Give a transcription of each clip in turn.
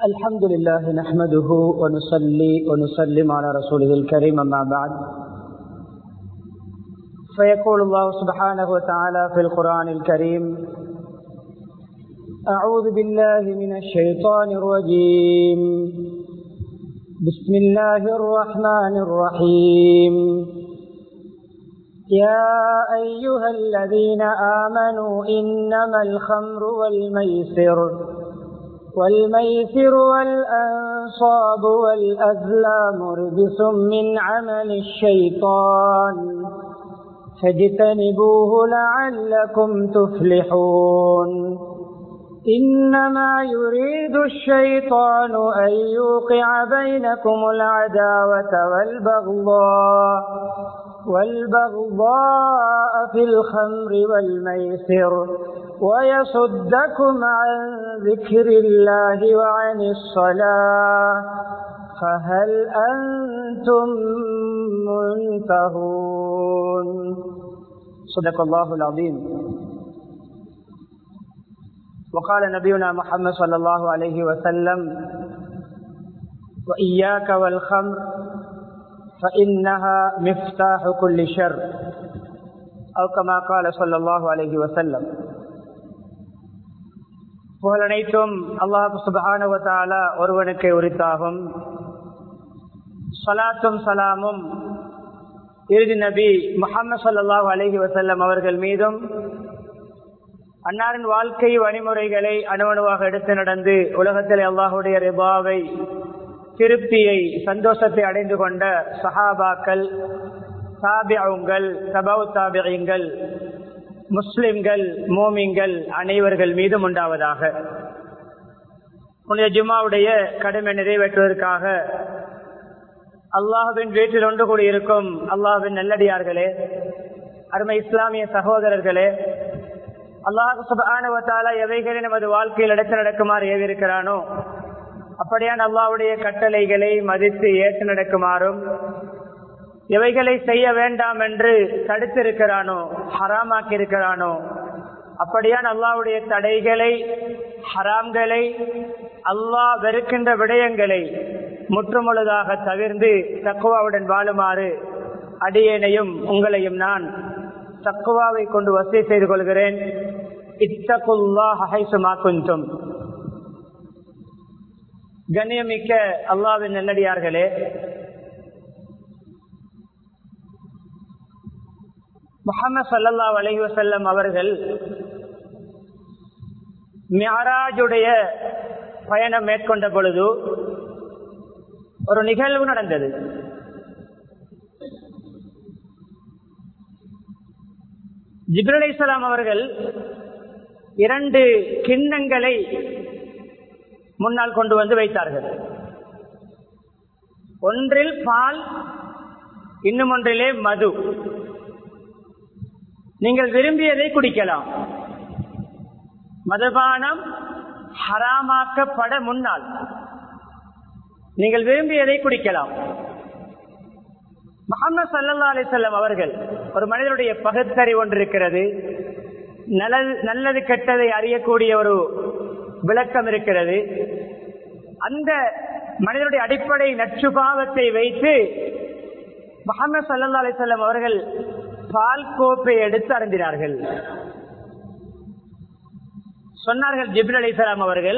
الحمد لله نحمده ونصلي ونسلم على رسوله الكريم أما بعد فيقول الله سبحانه وتعالى في القرآن الكريم أعوذ بالله من الشيطان الرجيم بسم الله الرحمن الرحيم يا أيها الذين آمنوا إنما الخمر والميسر والميسر والأنصاب والأزلام رجس من عمل الشيطان فاجتنبوه لعلكم تفلحون إنما يريد الشيطان أن يوقع بينكم العداوة والبغضاء والبغضاء في الخمر والميسر ويصدكم عن ذكر الله وعن الصلاة فهل أنتم منتهون صدق الله العظيم وقال نبينا محمد صلى الله عليه وسلم وإياك والخمر فإنها مفتاح كل شر أو كما قال صلى الله عليه وسلم புகழனைத்தும் அல்லாஹு சுபஹானுவத்தாலா ஒருவனுக்கு உரித்தாகும் சலாத்தும் சலாமும் இறுதி நபி முகமது சல்லாஹூ அலஹி வசல்லம் அவர்கள் மீதும் அன்னாரின் வாழ்க்கை வழிமுறைகளை அணுவணுவாக எடுத்து நடந்து உலகத்தில் அல்லாஹுடைய ரிபாவை திருப்தியை சந்தோஷத்தை அடைந்து கொண்ட சஹாபாக்கள் தாபியங்கள் தபவு தாபியங்கள் முஸ்லிம்கள் மோமிங்கள் அனைவர்கள் மீதும் உண்டாவதாக உன்னுடைய ஜுமாவுடைய கடமை நிறைவேற்றுவதற்காக அல்லாஹுவின் வீட்டில் ஒன்று கூடி இருக்கும் அல்லாஹுவின் நல்லடியார்களே அருமை இஸ்லாமிய சகோதரர்களே அல்லாஹு சுபானுவத்தால எவைகளை நமது வாழ்க்கையில் எடுத்து நடக்குமாறு ஏவிருக்கிறானோ அப்படியான அல்லாவுடைய கட்டளைகளை மதித்து ஏற்று நடக்குமாறும் எவைகளை செய்ய வேண்டாம் என்று தடுத்திருக்கிறானோ ஹராமாக்கி இருக்கிறானோ அப்படியான் அல்லாவுடைய தடைகளை ஹராம்களை அல்லாஹ் வெறுக்கின்ற விடயங்களை முற்றுமுழுதாக தவிர்ந்து தக்குவாவுடன் வாழுமாறு அடியேனையும் உங்களையும் நான் தக்குவாவை கொண்டு வசதி செய்து கொள்கிறேன் இத்தகுல்லா ஹைசுமா குந்தும் கண்ணியமிக்க அல்லாவின் நல்லடியார்களே முகமது சல்லா அலஹி வசல்லம் அவர்கள் மியாராஜுடைய பயணம் மேற்கொண்ட பொழுது ஒரு நிகழ்வு நடந்தது ஜிப்ரல் இஸ்லாம் அவர்கள் இரண்டு கிண்ணங்களை முன்னால் கொண்டு வந்து வைத்தார்கள் ஒன்றில் பால் இன்னும் ஒன்றிலே மது நீங்கள் விரும்பியதை குடிக்கலாம் மதுபானம் ஹராமாக்கப்பட முன்னால் நீங்கள் விரும்பியதை குடிக்கலாம் முகமது சல்லா அலிசல்லம் அவர்கள் ஒரு மனிதனுடைய பகுத்தறி ஒன்று இருக்கிறது நல்லது நல்லது கெட்டதை அறியக்கூடிய ஒரு விளக்கம் இருக்கிறது அந்த மனிதனுடைய அடிப்படை நச்சுபாவத்தை வைத்து முகமது சல்லா அலிசல்லம் அவர்கள் பால் கோப்பை எடுத்து அருந்தினார்கள் சொன்னார்கள் ஜிபில் அலிசலாம் அவர்கள்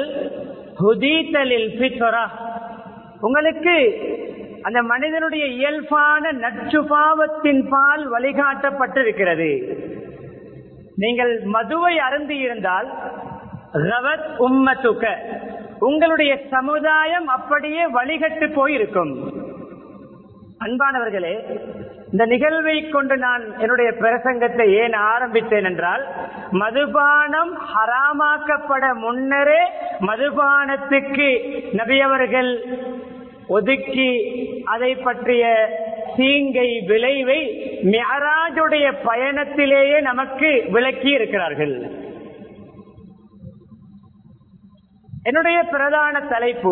உங்களுக்கு அந்த மனிதனுடைய இயல்பான நச்சுபாவத்தின் பால் வழிகாட்டப்பட்டிருக்கிறது நீங்கள் மதுவை அருந்தி இருந்தால் ரவத் உம்மத்துக்க உங்களுடைய சமுதாயம் அப்படியே வழிகட்டு போயிருக்கும் அன்பானவர்களே இந்த நிகழ்வை கொண்டு நான் என்னுடைய பிரசங்கத்தை ஏன் ஆரம்பித்தேன் என்றால் மதுபானம் ஹராமாக்கப்பட முன்னரே மதுபானத்துக்கு நபியவர்கள் ஒதுக்கி அதை பற்றிய தீங்கை விளைவை மியராஜுடைய பயணத்திலேயே நமக்கு விளக்கி இருக்கிறார்கள் என்னுடைய பிரதான தலைப்பு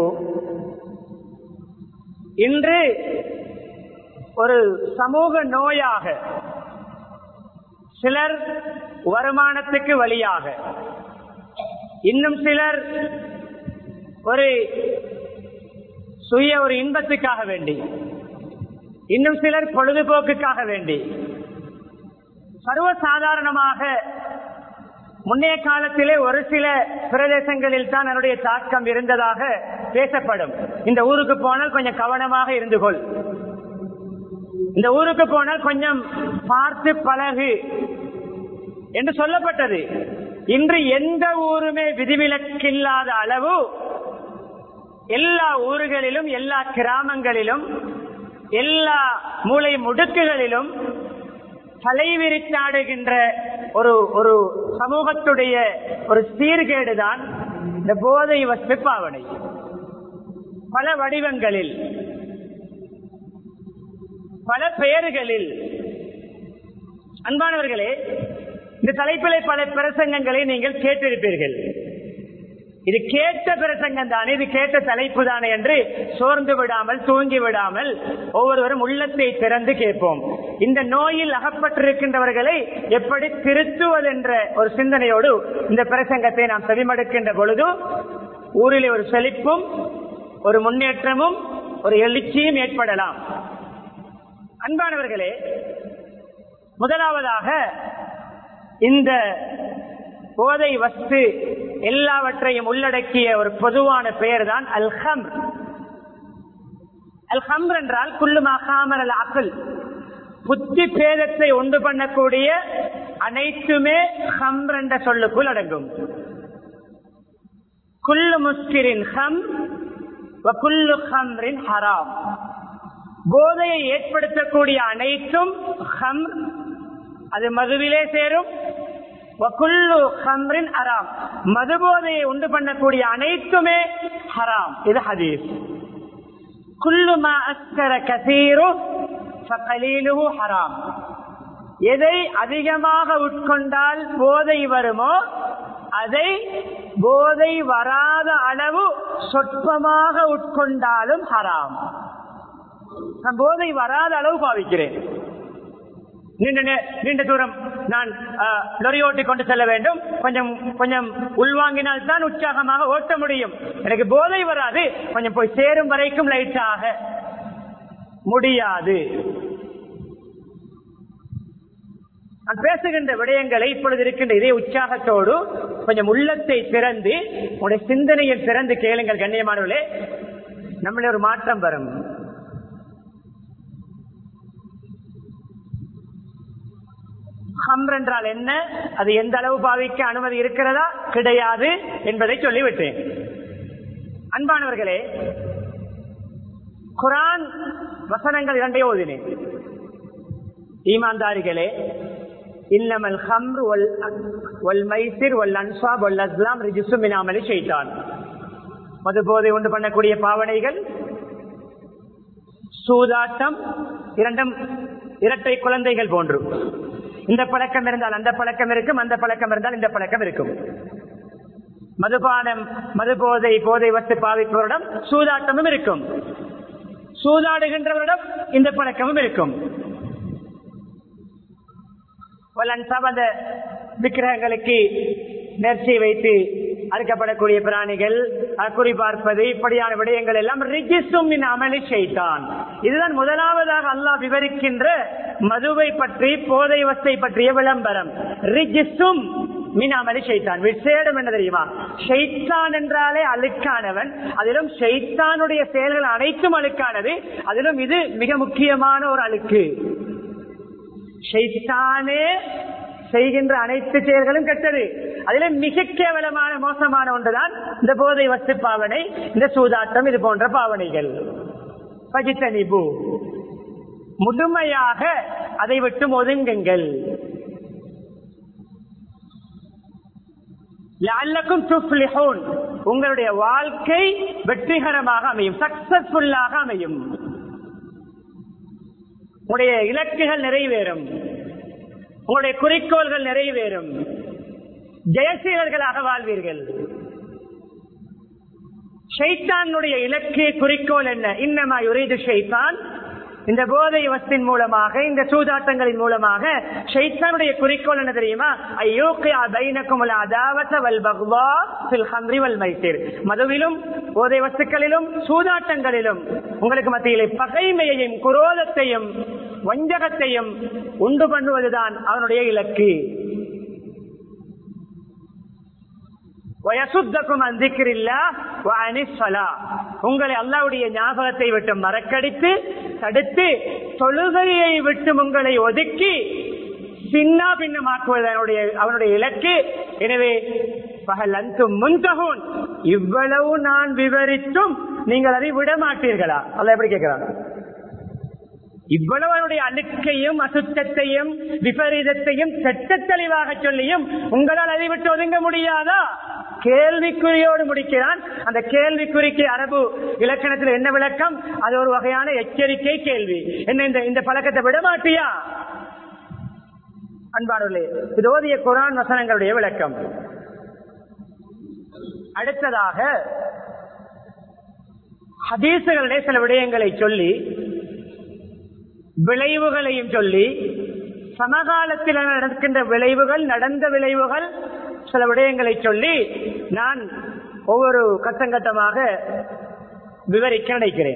இன்று ஒரு சமூக நோயாக சிலர் வருமானத்துக்கு வழியாக இன்னும் சிலர் ஒரு சுய ஒரு இன்பத்துக்காக வேண்டி இன்னும் சிலர் பொழுதுபோக்குக்காக வேண்டி சர்வசாதாரணமாக முன்னைய காலத்திலே ஒரு சில பிரதேசங்களில் தான் அதனுடைய தாக்கம் இருந்ததாக பேசப்படும் இந்த ஊருக்கு போனால் கொஞ்சம் கவனமாக இருந்து கொள் இந்த ஊருக்கு போனால் கொஞ்சம் பார்த்து பழகு என்று சொல்லப்பட்டது இன்று எந்த ஊருமே விதிவிலக்கில்லாத அளவு எல்லா ஊர்களிலும் எல்லா கிராமங்களிலும் எல்லா மூளை முடுக்குகளிலும் தலைவிரித்தாடுகின்ற ஒரு ஒரு சமூகத்துடைய ஒரு சீர்கேடுதான் இந்த போதை வஸ்து பாவனை பல வடிவங்களில் பல பெயர்களில் அன்பானவர்களே இந்த தலைப்பிலே பல பிரசங்கங்களை நீங்கள் கேட்டிருப்பீர்கள் இது கேட்ட பிரசங்கம் தானே இது கேட்ட தலைப்பு தானே என்று சோர்ந்து விடாமல் தூங்கி விடாமல் ஒவ்வொருவரும் உள்ளத்தை திறந்து கேட்போம் இந்த நோயில் அகப்பட்டிருக்கின்றவர்களை எப்படி திருத்துவதென்ற ஒரு சிந்தனையோடு இந்த பிரசங்கத்தை நாம் செவிமடுக்கின்ற பொழுது ஊரிலே ஒரு செழிப்பும் ஒரு முன்னேற்றமும் ஒரு எழுச்சியும் ஏற்படலாம் அன்பானவர்களே முதலாவதாக இந்த போதை வஸ்து எல்லாவற்றையும் உள்ளடக்கிய ஒரு பொதுவான பெயர் தான் அல்ஹம் அல்ஹம் என்றால் குல்லு மகாமர் அல் அகல் புத்தி பேதத்தை உண்டு பண்ணக்கூடிய அனைத்துமே ஹம்ர் என்ற சொல்லுக்குள் அடங்கும் குல்லு முஸ்கிரின் ஹம் குல்லு ஹம்ரின் ஹராம் போதையை ஏற்படுத்தக்கூடிய அனைத்தும் ஹம் அது மதுவிலே சேரும் ஹராம் மது போதையை உண்டு பண்ணக்கூடிய அனைத்துமே ஹராம் இது ஹதீஸ் குல்லுமா அஸ்கர கசீரு ஹராம் எதை அதிகமாக உட்கொண்டால் போதை வருமோ அதை போதை வராத அளவு சொற்பமாக உட்கொண்டாலும் ஹராம் நான் போதை வராத அளவு பாவிக்கிறேன் நீண்ட நீண்ட தூரம் நான் லொரி ஓட்டி கொண்டு செல்ல வேண்டும் கொஞ்சம் கொஞ்சம் உள்வாங்கினால் தான் உற்சாகமாக ஓட்ட முடியும் எனக்கு போதை வராது கொஞ்சம் போய் சேரும் வரைக்கும் லைட்டாக முடியாது நான் பேசுகின்ற விடயங்களை இப்பொழுது இருக்கின்ற இதே உற்சாகத்தோடு கொஞ்சம் உள்ளத்தை திறந்து உடைய சிந்தனையில் திறந்து கேளுங்கள் கண்ணியமானவர்களே நம்மளே ஒரு மாற்றம் வரும் ஹம்ர் என்றால் என்ன அது எந்த அளவு பாவிக்க அனுமதி இருக்கிறதா கிடையாது என்பதை சொல்லிவிட்டேன் அன்பானவர்களே குரான் வசனங்கள் இரண்டே ஓதினேன் ஈமான்தாரிகளே இன்னமல் ஹம்ர் ஒல் மைசிர் ஒல் அன்சாப் ஒல் அஸ்லாம் ரிஜிசு மினாமலி செய்தான் மது போதை உண்டு பண்ணக்கூடிய பாவனைகள் சூதாட்டம் இரண்டும் இரட்டை குழந்தைகள் போன்று இந்த பழக்கம் இருந்தால் அந்த பழக்கம் இருக்கும் அந்த பழக்கம் இருந்தால் இந்த பழக்கம் இருக்கும் மதுபானம் மது போதை போதை வத்து பாவிப்பவரிடம் சூதாட்டமும் இருக்கும் சூதாடுகின்றவரிடம் இந்த பழக்கமும் இருக்கும் அந்த விக்கிரகங்களுக்கு நேர்ச்சி வைத்து அறுக்கப்படக்கூடிய பிராணிகள் குறி பார்ப்பது இப்படியான விடயங்கள் எல்லாம் ரிஜிசும் அமளி செய்தான் இதுதான் முதலாவதாக அல்லாஹ் விவரிக்கின்ற மதுவை பற்றி போதை வசை பற்றிய விளம்பரம் ரிஜிசும் மீனாமலி ஷைத்தான் விசேடம் என்ன தெரியுமா ஷைத்தான் என்றாலே அழுக்கானவன் அதிலும் ஷைத்தானுடைய செயல்கள் அனைத்தும் அழுக்கானது அதிலும் இது மிக முக்கியமான ஒரு அழுக்கு ஷைத்தானே செய்கின்ற அனைத்து செயல்களும் கெட்டது அதிலே மிக கேவலமான மோசமான ஒன்றுதான் இந்த போதை வஸ்து பாவனை இந்த சூதாட்டம் இது போன்ற பாவனைகள் பகித்தனிபு முழுமையாக அதை விட்டு ஒதுங்குங்கள் உங்களுடைய வாழ்க்கை வெற்றிகரமாக அமையும் சக்சஸ்ஃபுல்லாக அமையும் உங்களுடைய இலக்குகள் நிறைவேறும் உங்களுடைய குறிக்கோள்கள் நிறைவேறும் ஜெயசீலர்களாக வாழ்வீர்கள் ஷைத்தானுடைய இலக்கு குறிக்கோள் என்ன இன்னமா யுரைது ஷைத்தான் இந்த போதை வஸ்தின் மூலமாக இந்த சூதாட்டங்களின் மூலமாக ஷைத்தானுடைய குறிக்கோள் என்ன தெரியுமா ஐயோக்கியா பைனக்கும் அதாவத்த வல் பக்வா ஃபில் ஹம்ரி வல் மைசீர் மதுவிலும் போதை வஸ்துக்களிலும் சூதாட்டங்களிலும் உங்களுக்கு மத்தியிலே பகைமையையும் குரோதத்தையும் வஞ்சகத்தையும் உண்டு பண்ணுவதுதான் அவனுடைய இலக்கு உங்களை அல்லாவுடைய ஞாபகத்தை விட்டு மறக்கடித்து தடுத்து தொழுகையை விட்டு உங்களை ஒதுக்கி சின்ன பின்னமாக்குவது அவனுடைய அவனுடைய இலக்கு எனவே பகல் அந்து முன்தகூன் இவ்வளவு நான் விவரித்தும் நீங்கள் அதை விட மாட்டீர்களா அல்ல எப்படி கேட்கிறாங்க இவ்வளவு அவனுடைய அழுக்கையும் அசுத்தத்தையும் விபரீதத்தையும் சட்ட தெளிவாக சொல்லியும் உங்களால் அதை விட்டு ஒதுங்க முடியாதா கேள்விக்குறியோடு முடிக்கிறான் அந்த கேள்விக்குறிக்கு அரபு இலக்கணத்தில் என்ன விளக்கம் அது ஒரு வகையான எச்சரிக்கை கேள்வி என்ன இந்த இந்த பழக்கத்தை விட மாட்டியா அன்பானவர்களே இது ஓதிய குரான் வசனங்களுடைய விளக்கம் அடுத்ததாக ஹதீசுகளுடைய சில விடயங்களை சொல்லி விளைவுகளையும் சொல்லி சமகாலத்தில் நடக்கின்ற விளைவுகள் நடந்த விளைவுகள் சில விடயங்களை சொல்லி நான் ஒவ்வொரு கட்டங்கட்டமாக விவரிக்க நினைக்கிறேன்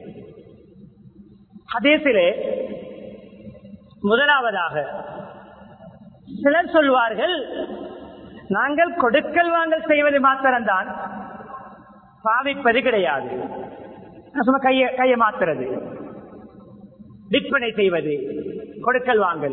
ஹதீஸிலே முதலாவதாக சிலர் சொல்வார்கள் நாங்கள் கொடுக்கல் வாங்கல் செய்வது மாத்திரம்தான் பாவிப்பது கிடையாது சும்மா கைய கையை மாத்துறது விற்பனை செய்வது கொடுக்கல் வாங்கல்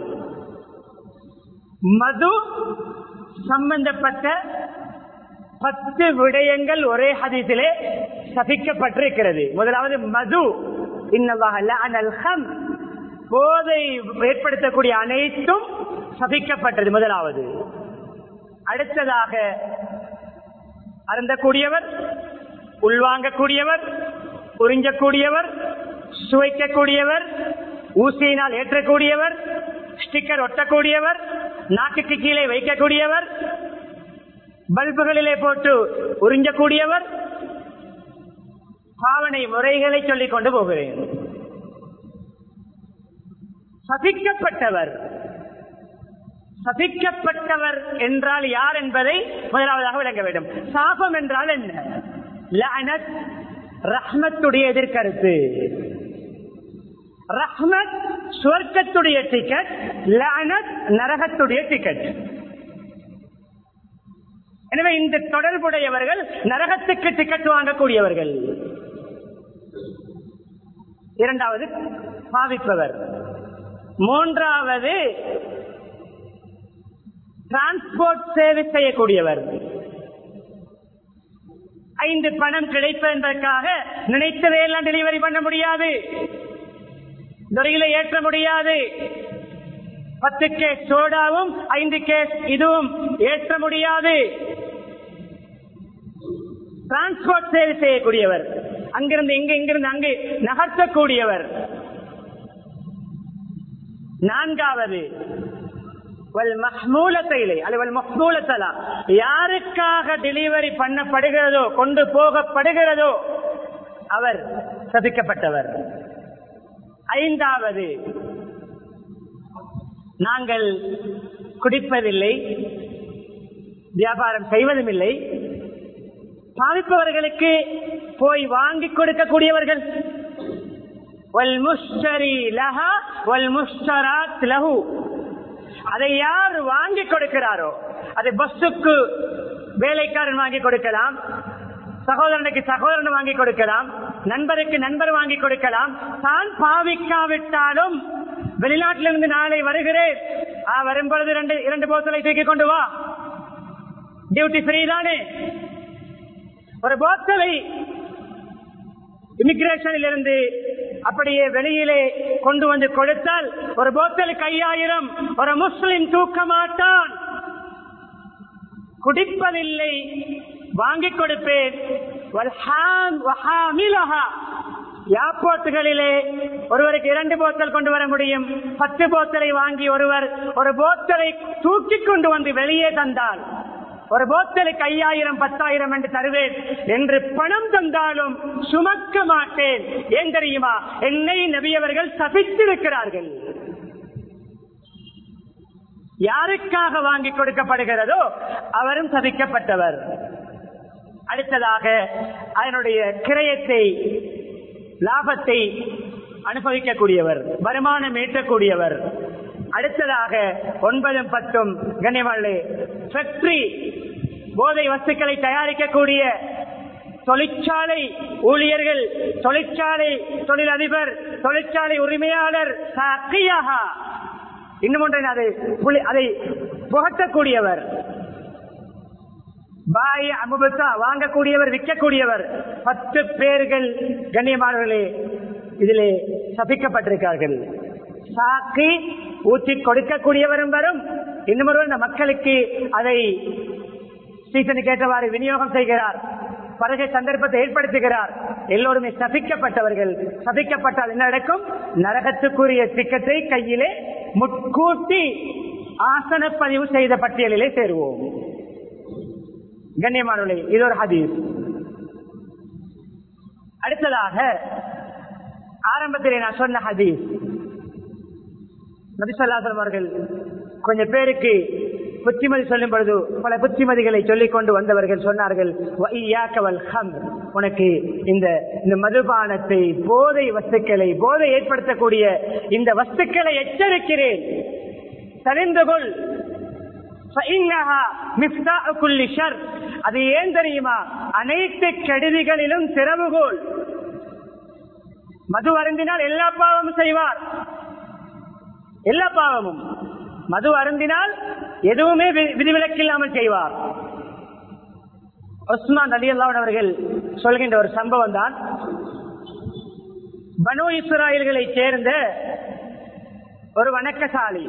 மது சம்பந்தப்பட்ட பத்து விடயங்கள் ஒரே ஹதீஸிலே சபிக்கப்பட்டிருக்கிறது முதலாவது மது இன்னவாக போதை ஏற்படுத்தக்கூடிய அனைத்தும் சபிக்கப்பட்டது முதலாவது அடுத்ததாக அருந்தக்கூடியவர் உள்வாங்கக்கூடியவர் உறிஞ்சக்கூடியவர் சுவைக்கக்கூடியவர் ஊசியினால் ஏற்றக்கூடியவர் ஸ்டிக்கர் ஒட்டக்கூடியவர் நாக்குக்கு கீழே வைக்கக்கூடியவர் பல்புகளிலே போட்டு உறிஞ்சக்கூடியவர் பாவனை முறைகளை சொல்லிக் கொண்டு போகிறேன் சபிக்கப்பட்டவர் சபிக்கப்பட்டவர் என்றால் யார் என்பதை முதலாவதாக விளங்க வேண்டும் சாபம் என்றால் என்ன லஅனத் ரஹ்மத்துடைய எதிர்கருத்து ரஹ்மத் சுவர்க்கத்துடைய டிக்கெட் லஅனத் நரகத்துடைய டிக்கெட் எனவே இந்த தொடர்புடையவர்கள் நரகத்துக்கு டிக்கெட் வாங்கக்கூடியவர்கள் இரண்டாவது பாவிப்பவர் மூன்றாவது டிரான்ஸ்போர்ட் சேவை செய்யக்கூடியவர் ஐந்து பணம் கிடைப்பது என்பதற்காக நினைத்ததையெல்லாம் டெலிவரி பண்ண முடியாது துறையில ஏற்ற முடியாது பத்து கேஸ் சோடாவும் ஐந்து கேஸ் இதுவும் ஏற்ற முடியாது டிரான்ஸ்போர்ட் சேவை செய்யக்கூடியவர் அங்கிருந்து இங்கு இங்கிருந்து அங்கு நகர்த்தக்கூடியவர் நான்காவது யாருக்காக டெலிவரி பண்ணப்படுகிறதோ கொண்டு போகப்படுகிறதோ அவர் சபிக்கப்பட்டவர் ஐந்தாவது நாங்கள் குடிப்பதில்லை வியாபாரம் செய்வதும் இல்லை பாதிப்பவர்களுக்கு போய் வாங்கி கொடுக்கக்கூடியவர்கள் அதை யார் வாங்கி கொடுக்கிறாரோ அதை பஸ்ஸுக்கு வேலைக்காரன் வாங்கி கொடுக்கலாம் சகோதரனுக்கு சகோதரன் வாங்கி கொடுக்கலாம் நண்பருக்கு நண்பர் வாங்கி கொடுக்கலாம் தான் பாவிக்காவிட்டாலும் வெளிநாட்டிலிருந்து நாளை வருகிறேன் வரும் பொழுது இரண்டு இரண்டு போத்தலை தூக்கி கொண்டு வா டியூட்டி ஃப்ரீ தானே ஒரு போத்தலை இமிகிரேஷனில் இருந்து அப்படியே வெளியிலே கொண்டு வந்து கொடுத்தால் ஒரு போத்தலுக்கு ஐயாயிரம் ஒரு முஸ்லிம் தூக்க மாட்டான் குடிப்பதில்லை வாங்கி கொடுப்பேன் ஏர்போர்ட்டுகளிலே ஒருவருக்கு இரண்டு போத்தல் கொண்டு வர முடியும் பத்து போத்தலை வாங்கி ஒருவர் ஒரு போத்தலை தூக்கி கொண்டு வந்து வெளியே தந்தால் ஒரு போத்தலுக்கு ஐயாயிரம் பத்தாயிரம் என்று தருவேன் என்று பணம் தந்தாலும் சுமக்க மாட்டேன் ஏன் தெரியுமா என்னை நபியவர்கள் சபித்திருக்கிறார்கள் யாருக்காக வாங்கி கொடுக்கப்படுகிறதோ அவரும் சபிக்கப்பட்டவர் அடுத்ததாக அதனுடைய கிரயத்தை லாபத்தை அனுபவிக்கக்கூடியவர் வருமானம் ஈட்டக்கூடியவர் அடுத்ததாக ஒன்பதும் பத்தும் கண்ணியமாளே ஃபேக்டரி போதை வஸ்துக்களை தயாரிக்கக்கூடிய தொழிற்சாலை ஊழியர்கள் தொழிற்சாலை தொழிலதிபர் தொழிற்சாலை உரிமையாளர் சக்கியாக இன்னும் ஒன்றை அதை புலி- அதை புகட்டக்கூடியவர் பாய் அமுபத்தா வாங்கக்கூடியவர் விற்கக்கூடியவர் பத்து பேர்கள் கண்ணியமானவர்களே இதிலே சபிக்கப்பட்டிருக்கார்கள் சாக்கி ஊற்றி கொடுக்கக்கூடியவரும் வரும் இன்னும் ஒருவர் இந்த மக்களுக்கு அதை சீசனுக்கு ஏற்றவாறு விநியோகம் செய்கிறார் பருகை சந்தர்ப்பத்தை ஏற்படுத்துகிறார் எல்லோருமே சபிக்கப்பட்டவர்கள் சபிக்கப்பட்டால் என்ன நடக்கும் நரகத்துக்குரிய திக்கத்தை கையிலே முட்கூட்டி ஆசன பதிவு செய்த பட்டியலிலே சேருவோம் கண்ணியமானவர்களே இது ஒரு ஹதீஸ் அடுத்ததாக ஆரம்பத்திலே நான் சொன்ன ஹதீஸ் நபிசல்லாசலம் அவர்கள் கொஞ்சம் பேருக்கு புத்திமதி சொல்லும் பொழுது பல புத்திமதிகளை சொல்லிக் கொண்டு வந்தவர்கள் சொன்னார்கள் "வஇய்யாக்கவல் ஹம்ர்." உனக்கு இந்த இந்த மதுபானத்தை போதை வஸ்துக்களை போதை ஏற்படுத்தக்கூடிய இந்த வஸ்துக்களை எச்சரிக்கிறேன் தெரிந்து கொள் فإنها مفتاح كل شر. அது ஏன் தெரியுமா அனைத்து கெடுதிகளிலும் திறவுகோல் மது அருந்தினால் எல்லா பாவமும் செய்வார் எல்லா பாவமும் மது அருந்தினால் எதுவுமே வி- விதிவிலக்கில்லாமல் செய்வார் உஸ்மான் அலி அவர்கள் சொல்கின்ற ஒரு சம்பவம் தான் பனு இஸ்ராயல்களைச் சேர்ந்த ஒரு வணக்கசாலி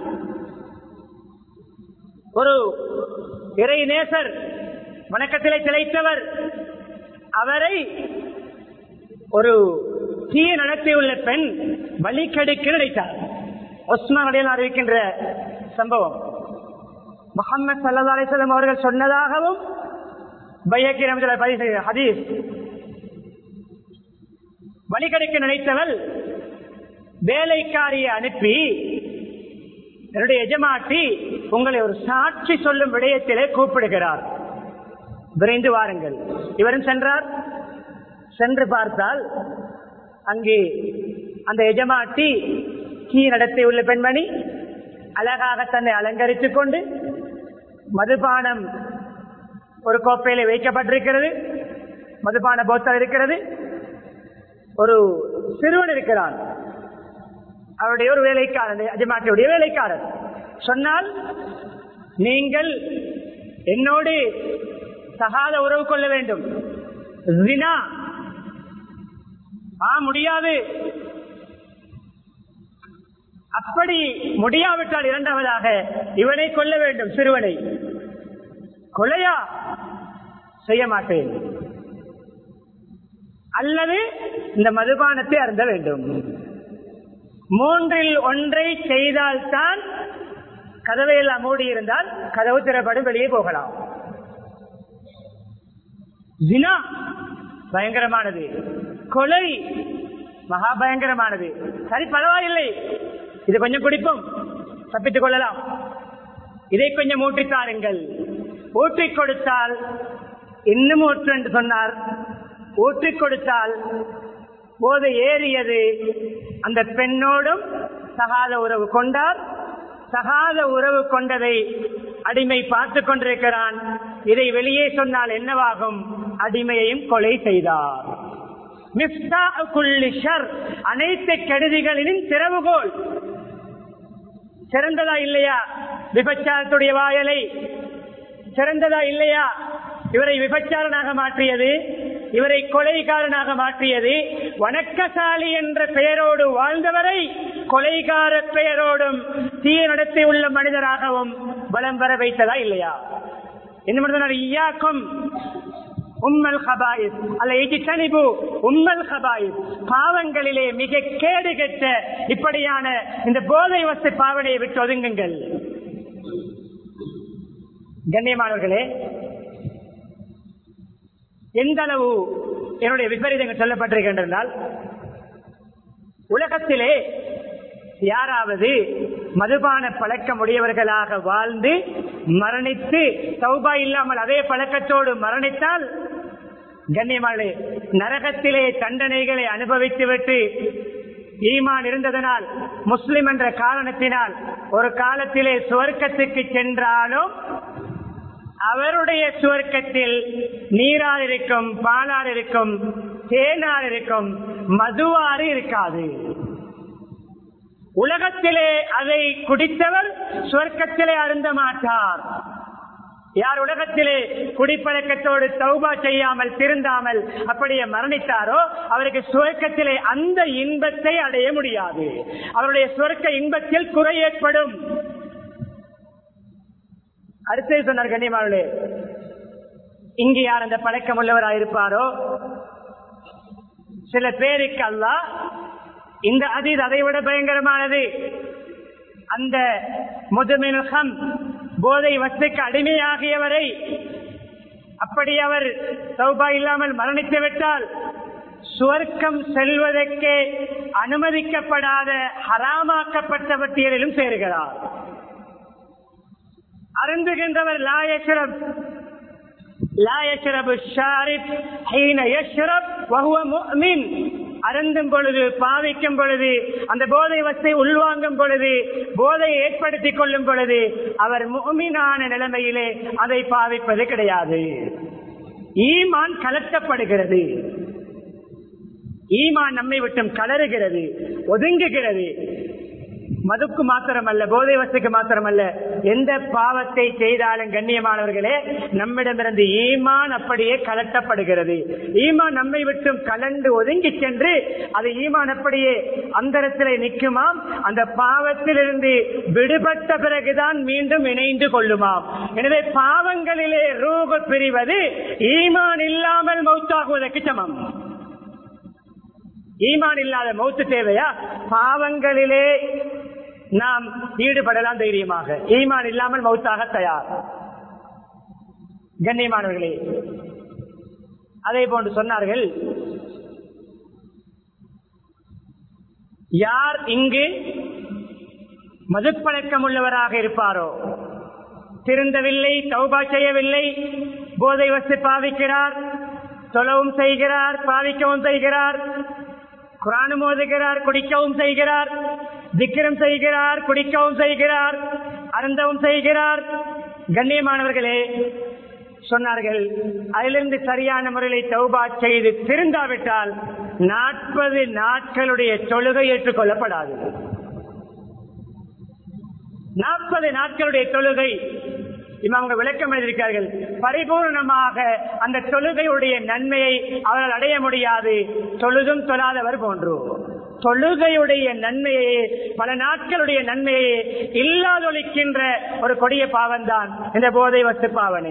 ஒரு இறை நேசர் வணக்கத்திலே திளைத்தவர் அவரை ஒரு தீய நடத்தியுள்ள பெண் வழிகெடுக்க நினைத்தார் ஒஸ்மான் அடையாளம் அறிவிக்கின்ற சம்பவம் முகமது சல்லா அலிஸ்லாம் அவர்கள் சொன்னதாகவும் பையக்கி ரமத்தில் பதிவு செய்த ஹதீஸ் வழிகெடுக்க நினைத்தவள் வேலைக்காரியை அனுப்பி என்னுடைய எஜமாட்டி உங்களை ஒரு சாட்சி சொல்லும் விடயத்திலே கூப்பிடுகிறார் விரைந்து வாருங்கள் இவரும் சென்றார் சென்று பார்த்தால் அங்கே அந்த எஜமாட்டி கீ நடத்தி உள்ள பெண்மணி அழகாக தன்னை அலங்கரித்துக் கொண்டு மதுபானம் ஒரு கோப்பையில வைக்கப்பட்டிருக்கிறது மதுபான போத்தல் இருக்கிறது ஒரு சிறுவன் இருக்கிறான் அவருடைய ஒரு வேலைக்காரன் அஜமாட்டியுடைய வேலைக்காரன் சொன்னால் நீங்கள் என்னோடு சகாத உறவு கொள்ள வேண்டும் ஜினா ஆ முடியாது அப்படி முடியாவிட்டால் இரண்டாவதாக இவனை கொல்ல வேண்டும் சிறுவனை கொலையா செய்ய மாட்டேன் அல்லது இந்த மதுபானத்தை அருந்த வேண்டும் மூன்றில் ஒன்றை செய்தால்தான் கதவை எல்லாம் மூடி இருந்தால் கதவு திறப்படும் வெளியே போகலாம் ஜினா பயங்கரமானது கொலை மகா பயங்கரமானது சரி பரவாயில்லை இது கொஞ்சம் குடிப்போம் தப்பித்துக் கொள்ளலாம் இதை கொஞ்சம் ஊற்றித் தாருங்கள் ஊற்றிக் கொடுத்தால் இன்னும் ஊற்று என்று சொன்னார் ஊற்றிக் கொடுத்தால் போது ஏறியது அந்த பெண்ணோடும் சகாத உறவு கொண்டார் சகாத உறவு கொண்டதை அடிமை பார்த்து கொண்டிருக்கிறான் இதை வெளியே சொன்னால் என்னவாகும் அடிமையையும் கொலை செய்தார் மிஃப்தாஹ் குல்லி ஷர் அனைத்து கெடுதிகளிலும் திறவுகோல் சிறந்ததா இல்லையா விபச்சாரத்துடைய வாயலை சிறந்ததா இல்லையா இவரை விபச்சாரனாக மாற்றியது இவரை கொலைகாரனாக மாற்றியது வணக்கசாலி என்ற பெயரோடு வாழ்ந்தவரை கொலைகார பெயரோடும் தீய நடத்தி உள்ள மனிதராகவும் பலம் பெற வைத்ததா இல்லையா என்ன ஈயாக்கும் உம்மல் ஹபாயிஸ் அல்ல இஜித்தனிபு உம்மல் ஹபாயிஸ் பாவங்களிலே மிக கேடு கெட்ட இப்படியான இந்த போதை வஸ்து பாவனையை விட்டு ஒதுங்குங்கள் கண்ணியமானவர்களே எந்த அளவு என்னுடைய விபரீதங்கள் சொல்லப்பட்டிருக்கின்றனால் உலகத்திலே யாராவது மதுபான பழக்கம் உடையவர்களாக வாழ்ந்து மரணித்து சௌபா இல்லாமல் அதே பழக்கத்தோடு மரணித்தால் கண்ணியமாளே நரகத்திலே தண்டனைகளை அனுபவித்துவிட்டு ஈமான் இருந்ததனால் முஸ்லிம் என்ற காரணத்தினால் ஒரு காலத்திலே சுவர்க்கத்துக்கு சென்றாலும் அவருடைய சுவர்க்கத்தில் நீரால் இருக்கும் பாலால் இருக்கும் தேனால் இருக்கும் மதுவாறு இருக்காது உலகத்திலே அதை குடித்தவர் சுவர்க்கத்திலே அருந்த மாட்டார் யார் உலகத்திலே குடிப்பழக்கத்தோடு தௌபா செய்யாமல் திருந்தாமல் அப்படியே மரணித்தாரோ அவருக்கு சுவர்க்கத்திலே அந்த இன்பத்தை அடைய முடியாது அவருடைய சுவர்க்க இன்பத்தில் குறை ஏற்படும் அடுத்தது சொன்னார் கண்ணியமானே இங்கு யார் அந்த பழக்கம் உள்ளவராயிருப்பாரோ சில பேருக்கு அல்ல இந்த அதீத் அதை விட பயங்கரமானது அந்த முதுமினுகம் போதை வஸ்துக்கு அடிமையாகியவரை அப்படி அவர் சௌபா இல்லாமல் மரணித்து விட்டால் சுவர்க்கம் செல்வதற்கே அனுமதிக்கப்படாத ஹராமாக்கப்பட்ட பட்டியலிலும் சேருகிறார் அருந்துகின்றவர் லாயசிரம் லாயசிரபு ஷாரிப் ஹீன யஷ்ரப் வஹுவ முஃமின் அருந்தும் பொழுது பாவிக்கும் பொழுது அந்த போதை வசை உள்வாங்கும் பொழுது போதையை ஏற்படுத்திக் கொள்ளும் பொழுது அவர் முகமீனான நிலைமையிலே அதை பாவிப்பது கிடையாது ஈமான் கலட்டப்படுகிறது ஈமான் நம்மை விட்டும் கலருகிறது ஒதுங்குகிறது மதுக்கு மாத்திரமல்ல போதை வசதிக்கு மாத்திரமல்ல எந்த பாவத்தை செய்தாலும் கண்ணியமானவர்களே நம்மிடமிருந்து ஈமான் அப்படியே கலட்டப்படுகிறது ஈமான் நம்மை விட்டும் கலண்டு ஒதுங்கி சென்று அது ஈமான் அப்படியே அந்தரத்திலே நிற்குமாம் அந்த பாவத்திலிருந்து விடுபட்ட பிறகுதான் மீண்டும் இணைந்து கொள்ளுமாம் எனவே பாவங்களிலே ரூப பிரிவது ஈமான் இல்லாமல் மௌத்தாகுவதற்கு சமம் ஈமான் இல்லாத மௌத்து தேவையா பாவங்களிலே நாம் ஈடுபடலாம் தைரியமாக ஈமான் இல்லாமல் மௌத்தாக தயார் கண்ணியமானவர்களே அதே போன்று சொன்னார்கள் யார் இங்கு மதுப்பழக்கம் உள்ளவராக இருப்பாரோ திருந்தவில்லை தௌபா செய்யவில்லை போதை வசதி பாவிக்கிறார் தொலவும் செய்கிறார் பாவிக்கவும் செய்கிறார் குரானும் ஓதுகிறார் குடிக்கவும் செய்கிறார் திக்கிரம் செய்கிறார் குடிக்கவும் செய்கிறார் அருந்தவும் செய்கிறார் கண்ணியமானவர்களே சொன்னார்கள் அதிலிருந்து சரியான முறையில் தௌபா செய்து திருந்தாவிட்டால் நாற்பது நாட்களுடைய தொழுகை ஏற்றுக்கொள்ளப்படாது நாற்பது நாட்களுடைய தொழுகை இவங்க விளக்கம் எழுதியிருக்கார்கள் பரிபூர்ணமாக அந்த தொழுகையுடைய நன்மையை அவர்கள் அடைய முடியாது தொழுதும் தொழாதவர் போன்று தொழுகையுடைய நன்மையை பல நாட்களுடைய நன்மையை இல்லாதொழிக்கின்ற ஒரு கொடிய பாவம்தான் இந்த போதை வத்து பாவனை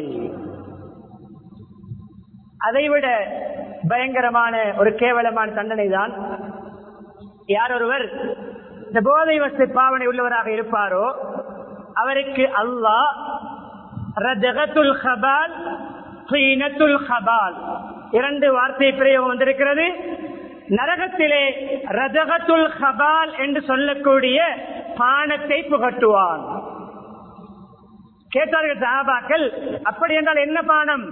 அதைவிட பயங்கரமான ஒரு கேவலமான தண்டனை தான் யார் ஒருவர் இந்த போதை வஸ்து பாவனை உள்ளவராக இருப்பாரோ அவருக்கு அல்லாஹ் ரஜகத்துல் ஹபால் சீனத்துல் ஹபால் இரண்டு வார்த்தை பிரயோகம் வந்திருக்கிறது நரகத்திலே ரஜகத்துல் ஹபால் என்று சொல்லக்கூடிய பானத்தை புகட்டுவான் கேட்டார்கள் சஹாபாக்கள் அப்படி என்றால் என்ன பானம்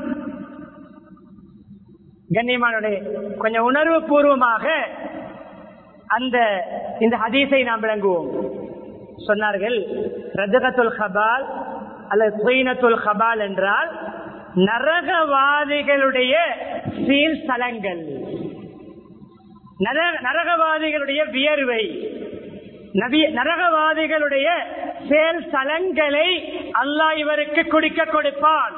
கண்ணியமானே கொஞ்சம் உணர்வு பூர்வமாக அந்த இந்த ஹதீஸை நாம் விளங்குவோம் சொன்னார்கள் ரஜகத்துல் ஹபால் அல்லது சுயினத்துல் ஹபால் என்றால் நரகவாதிகளுடைய சீல் ஸ்தலங்கள் நரகவாதிகளுடைய வியர்வை நரகவாதிகளுடைய செயல் ஸ்தலங்களை அல்லாஹ் இவருக்கு குடிக்க கொடுப்பான்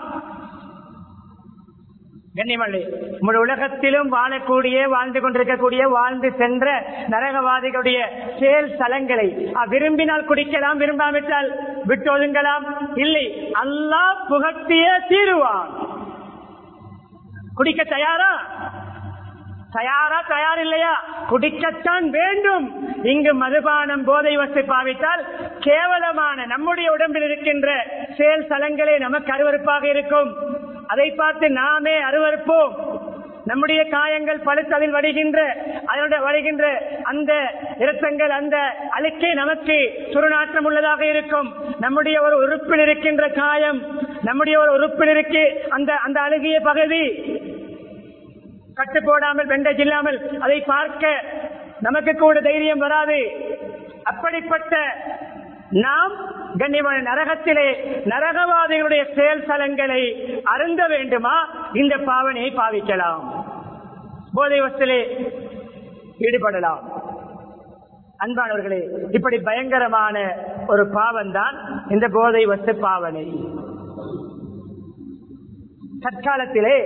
கண்ணிமல்லி முழு உலகத்திலும் வாழக்கூடிய வாழ்ந்து கொண்டிருக்கக்கூடிய வாழ்ந்து சென்ற நரகவாதிகளுடைய செயல் ஸ்தலங்களை விரும்பினால் குடிக்கலாம் விரும்பாவிட்டால் விட்டு ஒதுங்கலாம் இல்லை அல்லாஹ் புகட்டிய தீருவான் குடிக்க தயாரா தயாரா தயார் இல்லையா குடிக்கத்தான் வேண்டும் இங்கு மதுபானம் போதை வசதி பாவித்தால் கேவலமான நம்முடைய உடம்பில் இருக்கின்ற செயல் ஸ்தலங்களே நமக்கு அருவறுப்பாக இருக்கும் அதை பார்த்து நாமே அருவறுப்போம் நம்முடைய காயங்கள் பழுத்து அதில் வடிகின்ற அதனுடைய வடிகின்ற அந்த இரத்தங்கள் அந்த அழுக்கே நமக்கு துருநாற்றம் உள்ளதாக இருக்கும் நம்முடைய ஒரு உறுப்பில் இருக்கின்ற காயம் நம்முடைய ஒரு உறுப்பில் இருக்கு அந்த அந்த அழுகிய பகுதி கட்டு போடாமல் பெண்டேஜ் இல்லாமல் அதை பார்க்க நமக்கு கூட தைரியம் வராது அப்படிப்பட்ட நாம் கண்ணியமான நரகத்திலே நரகவாதிகளுடைய செயல் தலங்களை அருந்த வேண்டுமா இந்த பாவனையை பாவிக்கலாம் போதை வசத்திலே ஈடுபடலாம் அன்பானவர்களே இப்படி பயங்கரமான ஒரு பாவம் தான் இந்த போதை வஸ்து பாவனை தற்காலத்திலே